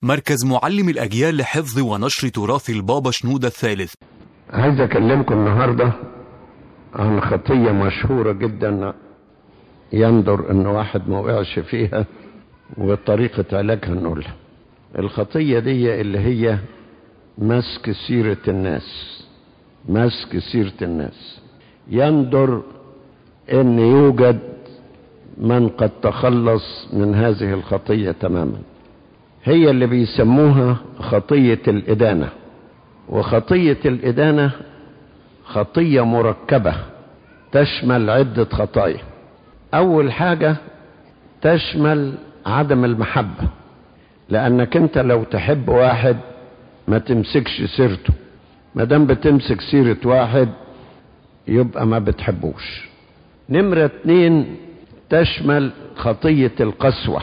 مركز معلم الأجيال لحفظ ونشر تراث البابا شنودة الثالث عايز اكلمكم النهارده عن خطيه مشهوره جدا يندر ان واحد ما وقعش فيها وطريقه علاجها نقولها الخطيه دي اللي هي مسك سيره الناس مسك سيره الناس يندر ان يوجد من قد تخلص من هذه الخطيه تماما هي اللي بيسموها خطيه الادانه وخطيه الادانه خطيه مركبه تشمل عده خطايا اول حاجه تشمل عدم المحبه لانك انت لو تحب واحد ما تمسكش سيرته ما دام بتمسك سيره واحد يبقى ما بتحبوش نمره اتنين تشمل خطيه القسوه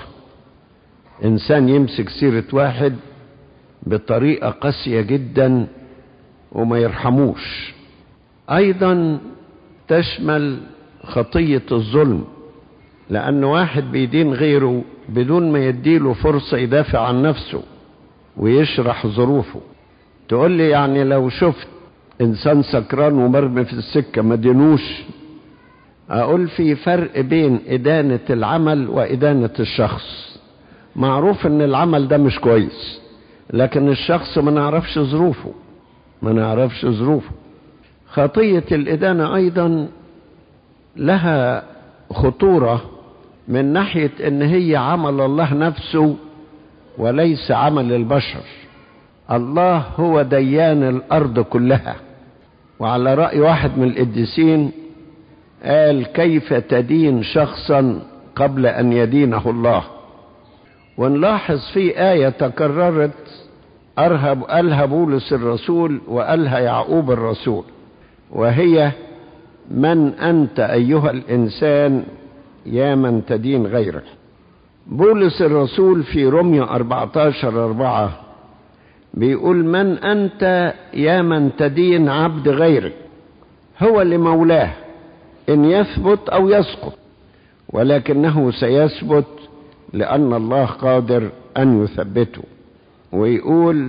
انسان يمسك سيره واحد بطريقه قاسيه جدا وما يرحموش ايضا تشمل خطيه الظلم لان واحد بيدين غيره بدون ما يديله فرصه يدافع عن نفسه ويشرح ظروفه تقول لي يعني لو شفت انسان سكران ومرمي في السكه ما دينوش اقول في فرق بين ادانه العمل وادانه الشخص معروف ان العمل ده مش كويس لكن الشخص ما نعرفش ظروفه ما نعرفش ظروفه خطية الإدانة أيضا لها خطورة من ناحية إن هي عمل الله نفسه وليس عمل البشر الله هو ديان الأرض كلها وعلى رأي واحد من القديسين قال كيف تدين شخصا قبل أن يدينه الله ونلاحظ في آية تكررت أرهب قالها بولس الرسول وقالها يعقوب الرسول وهي من أنت أيها الإنسان يا من تدين غيرك بولس الرسول في رمية 14 أربعة بيقول من أنت يا من تدين عبد غيرك هو لمولاه إن يثبت أو يسقط ولكنه سيثبت لأن الله قادر أن يثبته ويقول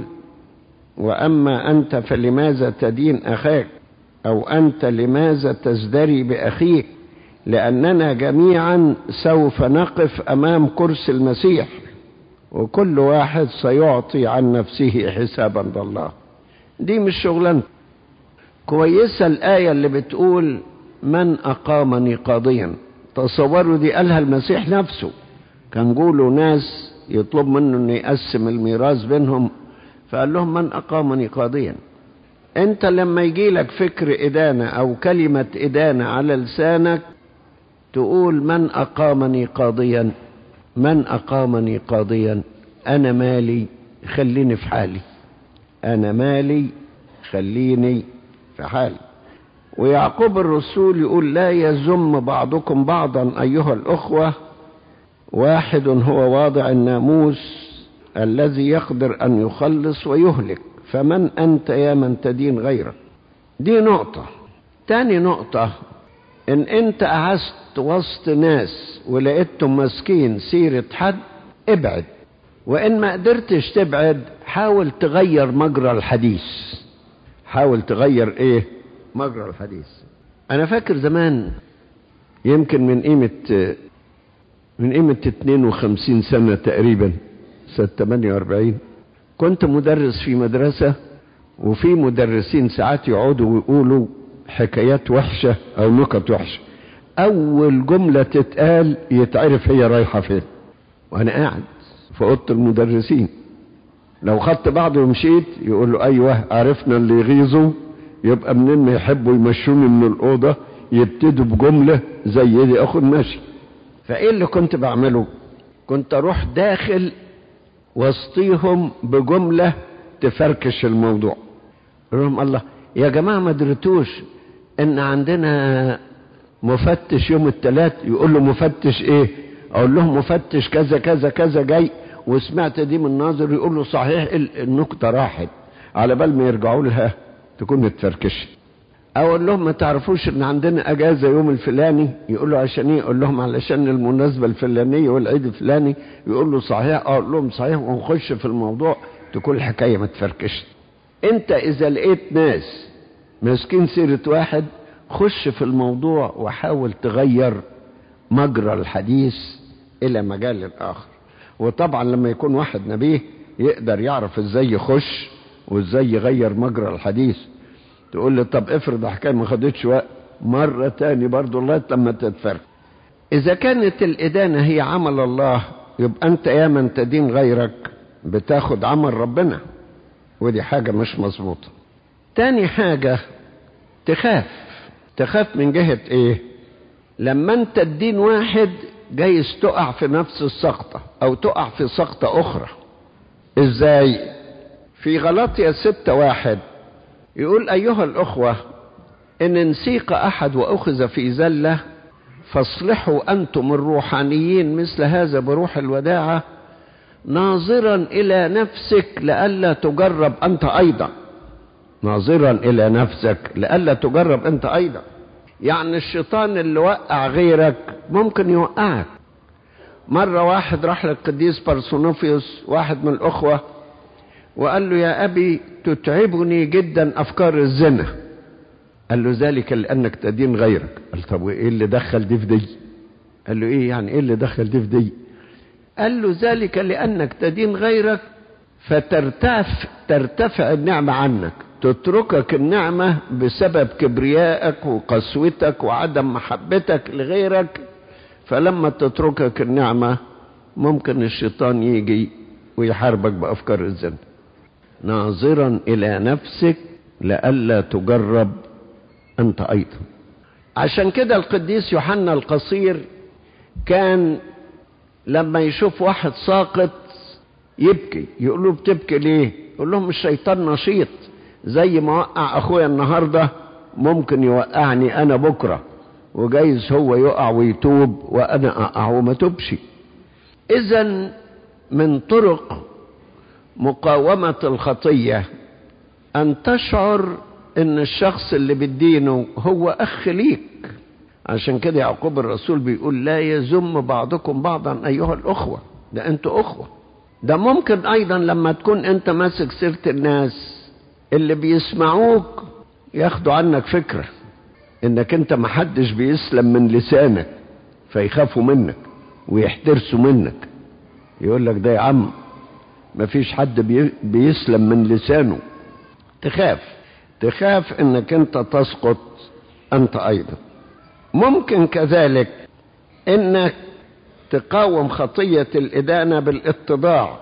واما انت فلماذا تدين اخاك او انت لماذا تزدري باخيك لاننا جميعا سوف نقف امام كرسي المسيح وكل واحد سيعطي عن نفسه حسابا لله دي مش شغلانته كويسه الايه اللي بتقول من اقامني قاضيا تصوروا دي قالها المسيح نفسه كان جوله ناس يطلب منه انه يقسم الميراث بينهم فقال لهم من اقامني قاضيا انت لما يجي لك فكر ادانه او كلمه ادانه على لسانك تقول من اقامني قاضيا من اقامني قاضيا انا مالي خليني في حالي انا مالي خليني في حالي ويعقوب الرسول يقول لا يزم بعضكم بعضا ايها الاخوه واحد هو واضع الناموس الذي يقدر ان يخلص ويهلك فمن انت يا من تدين غيرك دي نقطه تاني نقطه ان انت قعدت وسط ناس ولقيتهم ماسكين سيره حد ابعد وان ما قدرتش تبعد حاول تغير مجرى الحديث حاول تغير ايه مجرى الحديث انا فاكر زمان يمكن من قيمه من قيمة 52 سنة تقريبا سنة 48 كنت مدرس في مدرسة وفي مدرسين ساعات يقعدوا ويقولوا حكايات وحشة أو نكت وحشة أول جملة تتقال يتعرف هي رايحة فين وأنا قاعد في أوضة المدرسين لو خدت بعضه ومشيت يقول له أيوه عرفنا اللي يغيظوا يبقى منين ما يحبوا يمشوني من الأوضة يبتدوا بجملة زي دي أخد ماشي فايه اللي كنت بعمله كنت اروح داخل وسطيهم بجملة تفركش الموضوع لهم الله يا جماعة ما درتوش ان عندنا مفتش يوم الثلاث يقول له مفتش ايه اقول لهم مفتش كذا كذا كذا جاي وسمعت دي من ناظر يقول له صحيح النكتة راحت على بال ما يرجعوا لها تكون اتفركشت اقول لهم ما تعرفوش ان عندنا اجازه يوم الفلاني يقولوا عشان ايه اقول لهم علشان المناسبه الفلانيه والعيد الفلاني يقول له صحيح اقول لهم صحيح ونخش في الموضوع تكون الحكايه ما تفركشت انت اذا لقيت ناس ماسكين سيره واحد خش في الموضوع وحاول تغير مجرى الحديث الى مجال اخر وطبعا لما يكون واحد نبيه يقدر يعرف ازاي يخش وازاي يغير مجرى الحديث تقول لي طب افرض الحكايه ما خدتش وقت مره تاني برضه لغايه لما تتفرق اذا كانت الادانه هي عمل الله يبقى انت يا من تدين غيرك بتاخد عمل ربنا ودي حاجه مش مظبوطه تاني حاجه تخاف تخاف من جهه ايه لما انت تدين واحد جايز تقع في نفس السقطه او تقع في سقطه اخرى ازاي في غلطية ستة واحد يقول أيها الأخوة إن انسيق أحد وأخذ في زلة فاصلحوا أنتم الروحانيين مثل هذا بروح الوداعة ناظرا إلى نفسك لئلا تجرب أنت أيضا ناظرا إلى نفسك لئلا تجرب أنت أيضا يعني الشيطان اللي وقع غيرك ممكن يوقعك مرة واحد راح للقديس بارسونوفيوس واحد من الأخوة وقال له يا أبي تتعبني جدا أفكار الزنا قال له ذلك لأنك تدين غيرك قال طب وإيه اللي دخل دي في دي قال له إيه يعني إيه اللي دخل دي في دي قال له ذلك لأنك تدين غيرك فترتف ترتفع النعمة عنك تتركك النعمة بسبب كبريائك وقسوتك وعدم محبتك لغيرك فلما تتركك النعمة ممكن الشيطان يجي ويحاربك بأفكار الزنا ناظرا إلى نفسك لئلا تجرب أنت أيضا عشان كده القديس يوحنا القصير كان لما يشوف واحد ساقط يبكي يقول له بتبكي ليه يقول لهم الشيطان نشيط زي ما وقع اخويا النهارده ممكن يوقعني انا بكره وجايز هو يقع ويتوب وانا اقع وما توبش اذا من طرق مقاومه الخطيه ان تشعر ان الشخص اللي بتدينه هو اخ ليك عشان كده يعقوب الرسول بيقول لا يذم بعضكم بعضا ايها الاخوه ده انتوا اخوه ده ممكن ايضا لما تكون انت ماسك سيره الناس اللي بيسمعوك ياخدوا عنك فكره انك انت محدش بيسلم من لسانك فيخافوا منك ويحترسوا منك يقول لك ده يا عم مفيش حد بي بيسلم من لسانه تخاف تخاف انك انت تسقط انت ايضا ممكن كذلك انك تقاوم خطية الإدانة بالاتضاع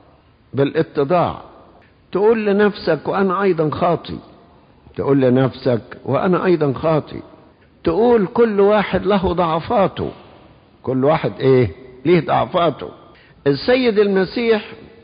بالاتضاع تقول لنفسك وأنا أيضا خاطي تقول لنفسك وأنا أيضا خاطي تقول كل واحد له ضعفاته كل واحد إيه ليه ضعفاته السيد المسيح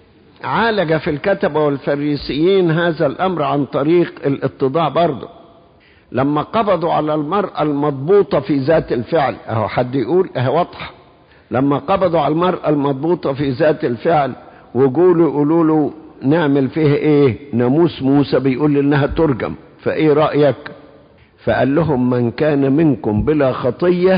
عالج في الكتبة والفريسيين هذا الأمر عن طريق الاتضاع برضه لما قبضوا على المرأة المضبوطة في ذات الفعل أهو حد يقول أهو واضحة لما قبضوا على المرأة المضبوطة في ذات الفعل وجولوا يقولوا له نعمل فيها ايه ناموس موسى بيقول انها ترجم فايه رأيك فقال لهم من كان منكم بلا خطية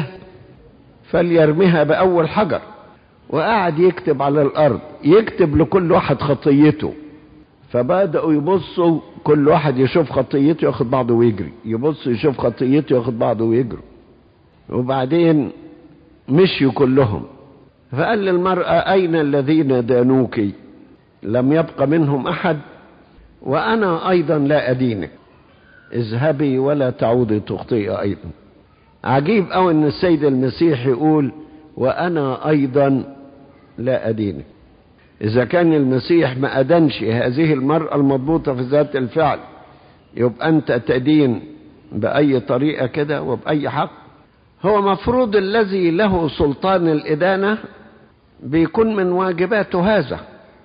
فليرميها بأول حجر وقعد يكتب على الأرض يكتب لكل واحد خطيته فبدأوا يبصوا كل واحد يشوف خطيته ياخد بعضه ويجري يبص يشوف خطيته ياخد بعضه ويجري وبعدين مشيوا كلهم فقال للمرأة أين الذين دانوك لم يبق منهم أحد وأنا أيضا لا أدينك اذهبي ولا تعودي تخطئي أيضا عجيب أو أن السيد المسيح يقول وأنا أيضا لا أدينك إذا كان المسيح ما أدنش هذه المرأة المضبوطة في ذات الفعل يبقى أنت تدين بأي طريقة كده وبأي حق هو مفروض الذي له سلطان الإدانة بيكون من واجباته هذا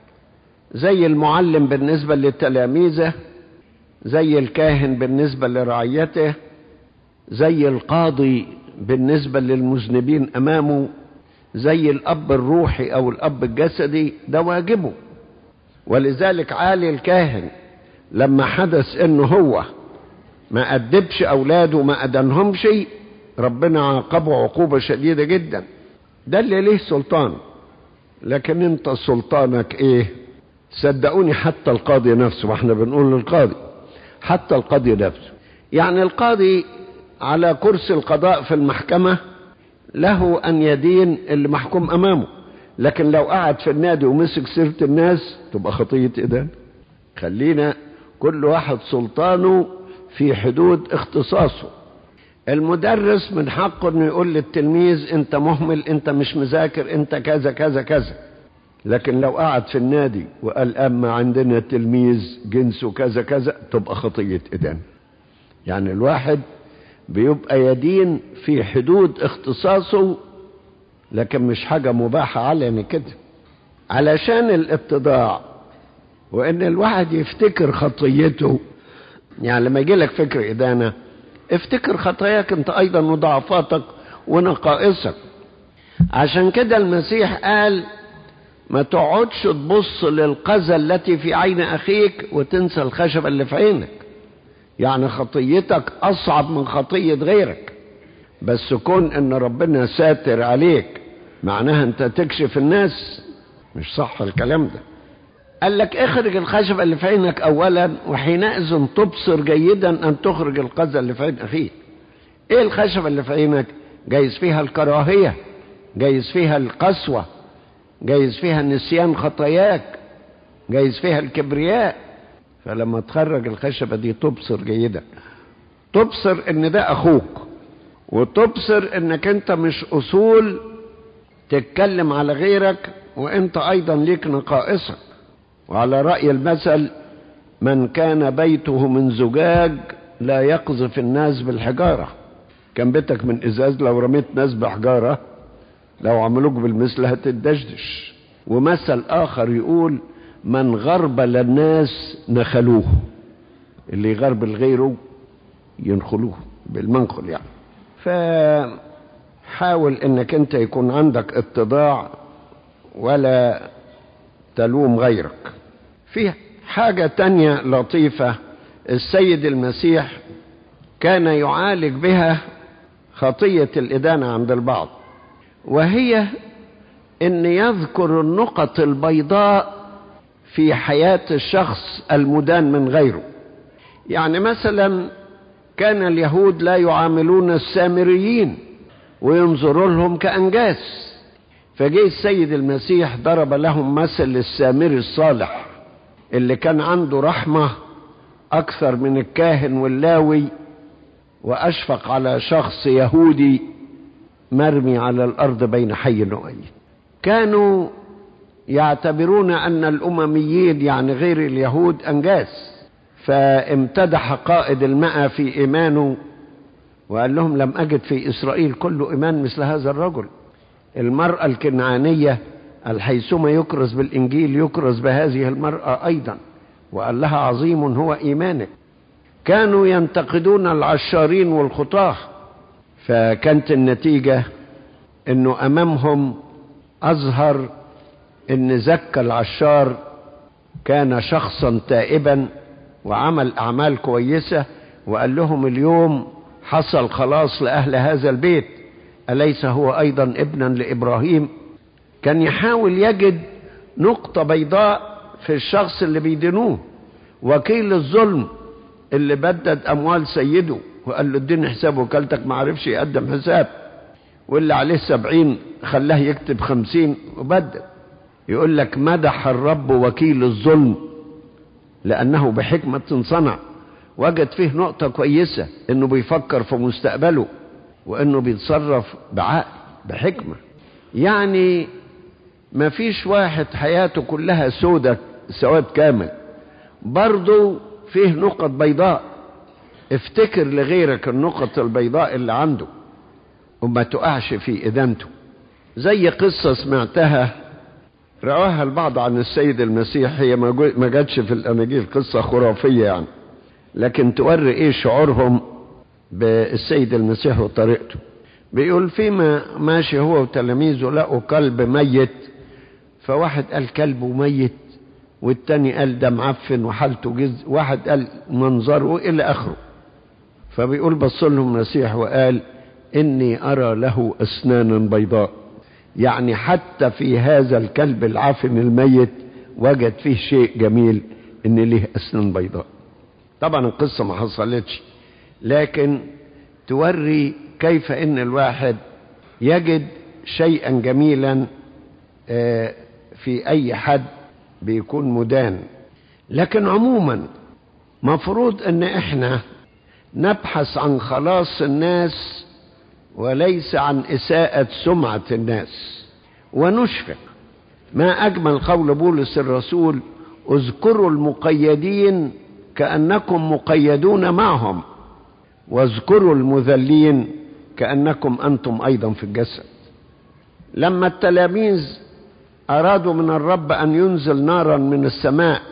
زي المعلم بالنسبة لتلاميذه زي الكاهن بالنسبة لرعيته زي القاضي بالنسبة للمذنبين أمامه زي الأب الروحي أو الأب الجسدي ده واجبه ولذلك عالي الكاهن لما حدث انه هو ما أدبش أولاده وما أدنهمش ربنا عاقبه عقوبة شديدة جدا ده اللي ليه سلطان لكن انت سلطانك ايه صدقوني حتى القاضي نفسه ما احنا بنقول للقاضي حتى القاضي نفسه يعني القاضي على كرسي القضاء في المحكمة له أن يدين اللي محكوم أمامه لكن لو قعد في النادي ومسك سيرة الناس تبقى خطية إدانة خلينا كل واحد سلطانه في حدود اختصاصه المدرس من حقه انه يقول للتلميذ انت مهمل انت مش مذاكر انت كذا كذا كذا لكن لو قعد في النادي وقال اما عندنا تلميذ جنسه كذا كذا تبقى خطية إدانة يعني الواحد بيبقى يدين في حدود اختصاصه لكن مش حاجة مباحة علني كده علشان الاتضاع وان الواحد يفتكر خطيته يعني لما يجي لك فكر إدانة افتكر خطاياك انت ايضا وضعفاتك ونقائصك عشان كده المسيح قال ما تقعدش تبص للقذى التي في عين اخيك وتنسى الخشبة اللي في عينك يعني خطيتك اصعب من خطية غيرك بس كون ان ربنا ساتر عليك معناها انت تكشف الناس مش صح الكلام ده قال لك اخرج الخشبة اللي في عينك اولا وحينئذ تبصر جيدا ان تخرج القذى اللي في عين اخيك ايه الخشبة اللي في عينك جايز فيها الكراهية جايز فيها القسوة جايز فيها نسيان خطاياك جايز فيها الكبرياء فلما تخرج الخشبة دي تبصر جيدا تبصر ان ده اخوك وتبصر انك انت مش اصول تتكلم على غيرك وانت ايضا ليك نقائصك وعلى رأي المثل من كان بيته من زجاج لا يقذف الناس بالحجارة كان بيتك من ازاز لو رميت ناس بحجارة لو عملوك بالمثل هتدشدش ومثل اخر يقول من غربل الناس نخلوه اللي يغربل غيره ينخلوه بالمنخل يعني فحاول انك انت يكون عندك اتضاع ولا تلوم غيرك في حاجة تانية لطيفة السيد المسيح كان يعالج بها خطية الإدانة عند البعض وهي ان يذكر النقط البيضاء في حياة الشخص المدان من غيره يعني مثلا كان اليهود لا يعاملون السامريين وينظروا لهم كأنجاس فجه السيد المسيح ضرب لهم مثل السامري الصالح اللي كان عنده رحمة أكثر من الكاهن واللاوي وأشفق على شخص يهودي مرمي على الأرض بين حي وميت كانوا يعتبرون أن الأمميين يعني غير اليهود أنجاس فامتدح قائد الماء في إيمانه وقال لهم لم أجد في إسرائيل كل إيمان مثل هذا الرجل المرأة الكنعانية الحيثما يكرز بالإنجيل يكرز بهذه المرأة أيضا وقال لها عظيم هو إيمانك كانوا ينتقدون العشارين والخطاه فكانت النتيجة انه امامهم اظهر ان زكى العشار كان شخصا تائبا وعمل اعمال كويسة وقال لهم اليوم حصل خلاص لاهل هذا البيت اليس هو ايضا ابنا لابراهيم كان يحاول يجد نقطة بيضاء في الشخص اللي بيدينوه وكيل الظلم اللي بدد اموال سيده وقال له اديني حساب وكالتك ما عرفش يقدم حساب واللي عليه سبعين خلاه يكتب خمسين وبدل يقول لك مدح الرب وكيل الظلم لأنه بحكمة صنع وجد فيه نقطة كويسة انه بيفكر في مستقبله وانه بيتصرف بعقل بحكمة يعني ما فيش واحد حياته كلها سودة سواد كامل برضه فيه نقط بيضاء افتكر لغيرك النقط البيضاء اللي عنده وما تقعش في إدانته زي قصة سمعتها رواها البعض عن السيد المسيح هي ما جاتش في الأناجيل قصة خرافية يعني لكن توري ايه شعورهم بالسيد المسيح وطريقته بيقول فيما ماشي هو وتلاميذه لقوا كلب ميت فواحد قال كلبه ميت والتاني قال ده معفن وحالته جز واحد قال منظره الى اخره فبيقول بص لهم المسيح وقال إني أرى له أسنانا بيضاء يعني حتى في هذا الكلب العافن الميت وجد فيه شيء جميل إن ليه أسنان بيضاء طبعا القصة ما حصلتش لكن توري كيف إن الواحد يجد شيئا جميلا في أي حد بيكون مدان لكن عموما مفروض ان احنا نبحث عن خلاص الناس وليس عن اساءة سمعة الناس ونشفق ما اجمل قول بولس الرسول اذكروا المقيدين كانكم مقيدون معهم واذكروا المذلين كانكم انتم ايضا في الجسد لما التلاميذ ارادوا من الرب ان ينزل نارا من السماء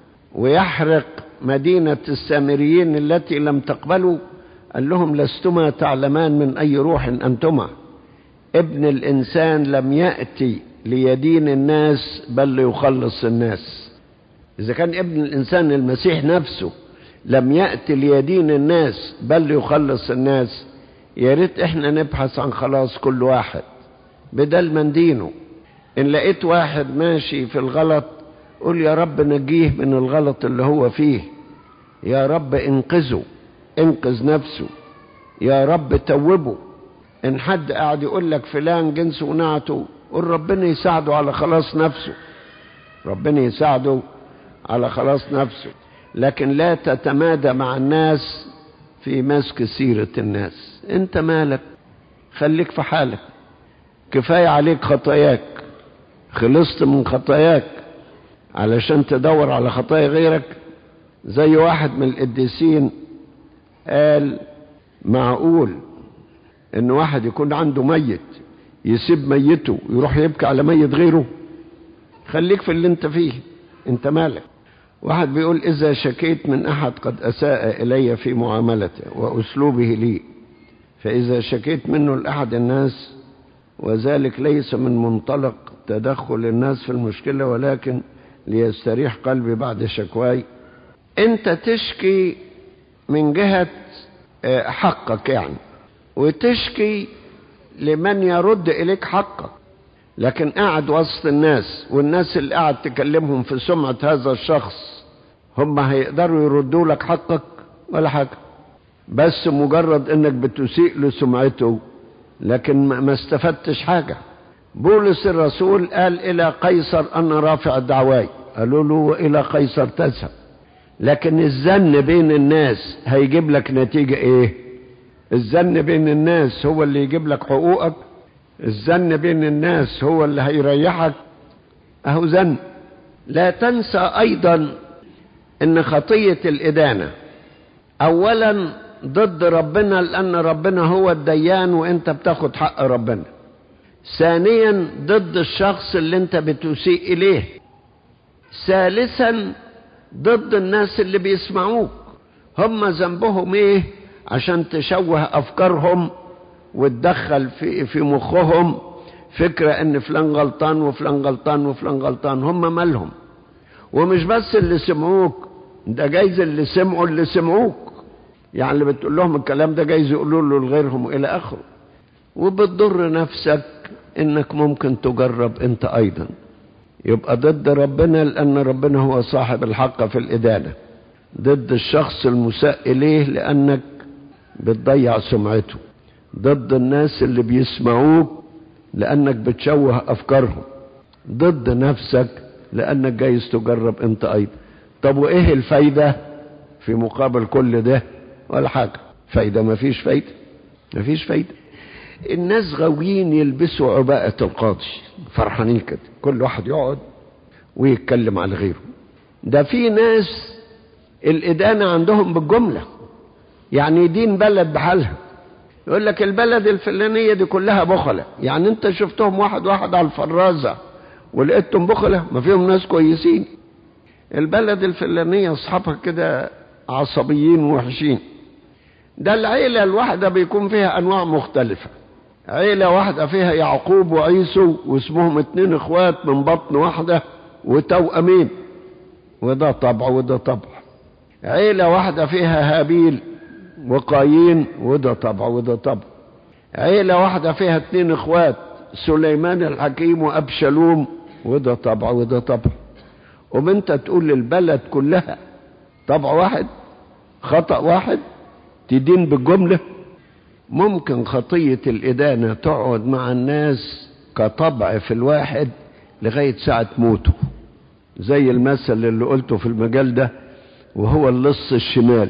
ويحرق مدينة السامريين التي لم تقبلوا قال لهم لستما تعلمان من أي روح أنتما ابن الإنسان لم يأتي ليدين الناس بل ليخلص الناس إذا كان ابن الإنسان المسيح نفسه لم يأتي ليدين الناس بل ليخلص الناس يا ريت احنا نبحث عن خلاص كل واحد بدل ما ندينه ان لقيت واحد ماشي في الغلط قول يا رب نجيه من الغلط اللي هو فيه يا رب انقذه انقذ نفسه يا رب توبه ان حد قاعد يقول لك فلان جنس ونعته قول ربنا يساعده على خلاص نفسه ربنا يساعده على خلاص نفسه لكن لا تتمادى مع الناس في مسك سيرة الناس انت مالك خليك في حالك كفاية عليك خطاياك خلصت من خطاياك علشان تدور على خطايا غيرك زي واحد من القديسين قال معقول ان واحد يكون عنده ميت يسيب ميته ويروح يبكي على ميت غيره خليك في اللي انت فيه انت مالك واحد بيقول اذا شكيت من احد قد اساء الي في معاملته واسلوبه لي فاذا شكيت منه لاحد الناس وذلك ليس من منطلق تدخل الناس في المشكله ولكن ليستريح قلبي بعد شكواي انت تشكي من جهة حقك يعني وتشكي لمن يرد اليك حقك لكن قاعد وسط الناس والناس اللي قاعد تكلمهم في سمعة هذا الشخص هم هيقدروا يردوا لك حقك ولا حاجة بس مجرد انك بتسيء لسمعته لكن ما استفدتش حاجة بولس الرسول قال الى قيصر انا رافع دعواي قالوا له والى قيصر تذهب لكن الزن بين الناس هيجيب لك نتيجة ايه الزن بين الناس هو اللي يجيب لك حقوقك الزن بين الناس هو اللي هيريحك اهو زن لا تنسى ايضا ان خطية الادانة اولا ضد ربنا لان ربنا هو الديان وانت بتاخد حق ربنا ثانيا ضد الشخص اللي انت بتسيء اليه ثالثا ضد الناس اللي بيسمعوك هم ذنبهم ايه عشان تشوه افكارهم وتدخل في في مخهم فكرة ان فلان غلطان وفلان غلطان وفلان غلطان هم مالهم ومش بس اللي سمعوك ده جايز اللي سمعوا اللي سمعوك يعني اللي بتقول لهم الكلام ده جايز يقولوا له لغيرهم الى اخره وبتضر نفسك انك ممكن تجرب انت ايضا يبقى ضد ربنا لان ربنا هو صاحب الحق في الادانه ضد الشخص المساء اليه لانك بتضيع سمعته ضد الناس اللي بيسمعوك لانك بتشوه افكارهم ضد نفسك لانك جايز تجرب انت ايضا طب وايه الفايده في مقابل كل ده ولا حاجه فايده مفيش فايده مفيش فايده الناس غاويين يلبسوا عباءة القاضي فرحانين كده كل واحد يقعد ويتكلم على غيره ده في ناس الإدانة عندهم بالجملة يعني يدين بلد بحالها يقول لك البلد الفلانية دي كلها بخلة يعني انت شفتهم واحد واحد على الفرازة ولقيتهم بخلة ما فيهم ناس كويسين البلد الفلانية اصحابها كده عصبيين ووحشين ده العيلة الواحدة بيكون فيها أنواع مختلفة عيلة واحدة فيها يعقوب وعيسو واسمهم اتنين اخوات من بطن واحدة وتوأمين وده طبع وده طبع عيلة واحدة فيها هابيل وقايين وده طبع وده طبع عيلة واحدة فيها اتنين اخوات سليمان الحكيم وابشالوم وده طبع وده طبع وانت تقول للبلد كلها طبع واحد خطأ واحد تدين بالجملة ممكن خطية الإدانة تقعد مع الناس كطبع في الواحد لغاية ساعة موته زي المثل اللي قلته في المجال ده وهو اللص الشمال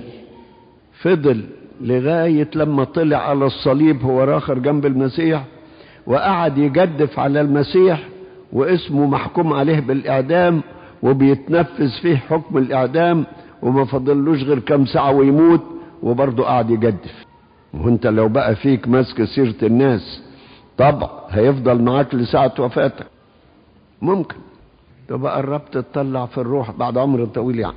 فضل لغاية لما طلع على الصليب هو راخر جنب المسيح وقعد يجدف على المسيح واسمه محكوم عليه بالإعدام وبيتنفذ فيه حكم الإعدام وما فضلوش غير كام ساعة ويموت وبرضه قعد يجدف وانت لو بقى فيك ماسك سيرة الناس طبع هيفضل معاك لساعة وفاتك ممكن تبقى قربت تطلع في الروح بعد عمر طويل يعني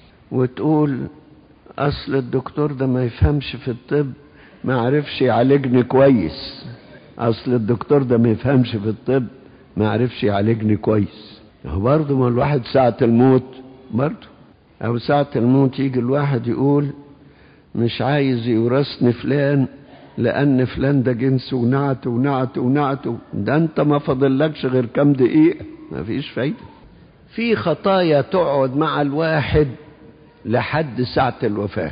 وتقول اصل الدكتور ده ما يفهمش في الطب ما عرفش يعالجني كويس اصل الدكتور ده ما يفهمش في الطب ما عرفش يعالجني كويس هو برضه ما الواحد ساعة الموت برضه او ساعة الموت يجي الواحد يقول مش عايز يورثني فلان لان فلان ده جنسه ونعته ونعته ونعته ده انت ما فاضلكش غير كام دقيقة ما فيش فايدة في خطايا تقعد مع الواحد لحد ساعة الوفاة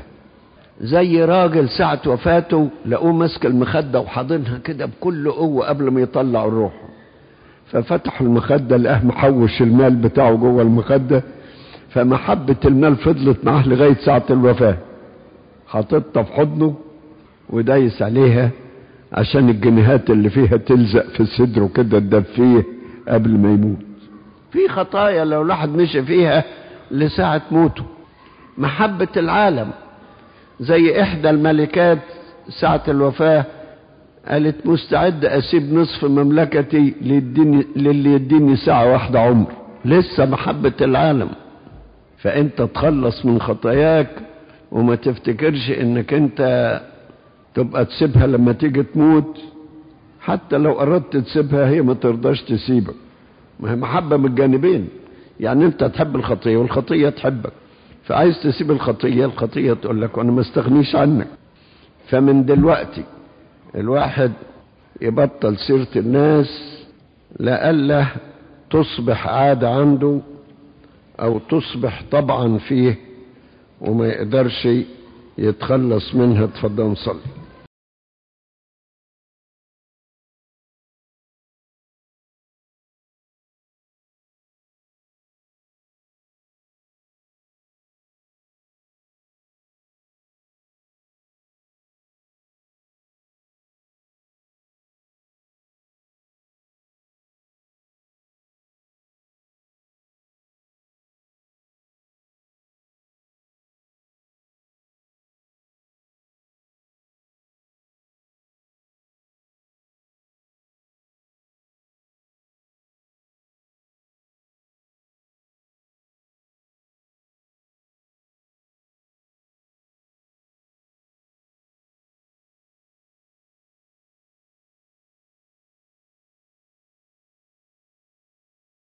زي راجل ساعة وفاته لقوه ماسك المخدة وحاضنها كده بكل قوة قبل ما يطلع الروح ففتحوا المخدة لقاه محوش المال بتاعه جوه المخدة فمحبة المال فضلت معاه لغاية ساعة الوفاة حاططها في حضنه ودايس عليها عشان الجنيهات اللي فيها تلزق في صدره كده تدفيه قبل ما يموت في خطايا لو الواحد مشي فيها لساعة موته محبة العالم زي إحدى الملكات ساعة الوفاة قالت مستعد أسيب نصف مملكتي للديني للي يديني ساعة واحدة عمر لسه محبة العالم فأنت تخلص من خطاياك وما تفتكرش إنك أنت تبقى تسيبها لما تيجي تموت حتى لو أردت تسيبها هي ما ترضاش تسيبك ما هي محبة من الجانبين يعني أنت تحب الخطية والخطية تحبك فعايز تسيب الخطية الخطية تقول لك وأنا ما استغنيش عنك فمن دلوقتي الواحد يبطل سيرة الناس لألا تصبح عادة عنده أو تصبح طبعا فيه وما يقدرش يتخلص منها تفضل نصلي